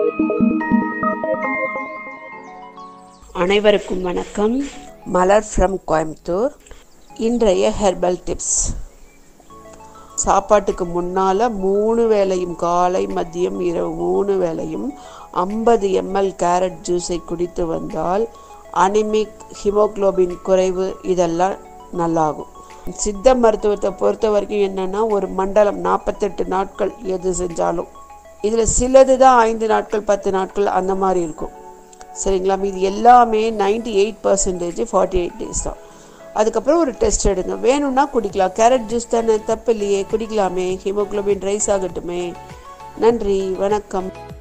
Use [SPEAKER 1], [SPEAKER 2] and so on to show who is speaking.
[SPEAKER 1] அனைவருக்கும் வணக்கம் மலர் ஃப்ரம் கோயம்புத்தூர் இன்றைய ஹெர்பல் டிப்ஸ் சாப்பாட்டுக்கு முன்னால் மூணு வேளையும் காலை மதியம் இரவு மூணு வேளையும் ஐம்பது எம்எல் கேரட் ஜூஸை குடித்து வந்தால் அனிமிக் ஹிமோக்ளோபின் குறைவு இதெல்லாம் நல்லாகும் சித்த மருத்துவத்தை பொறுத்த வரைக்கும் என்னென்னா ஒரு மண்டலம் நாற்பத்தெட்டு நாட்கள் எது செஞ்சாலும் இதில் சிலது தான் ஐந்து நாட்கள் பத்து நாட்கள் அந்த மாதிரி இருக்கும் சரிங்களா இது எல்லாமே ninety eight percentage forty eight days தான் அதுக்கப்புறம் ஒரு டெஸ்ட் எடுங்க வேணும்னா குடிக்கலாம் கேரட் ஜூஸ் தானே தப்பு இல்லையே குடிக்கலாமே ஹீமோக்ளோபின் ரைஸ் ஆகட்டுமே நன்றி வணக்கம்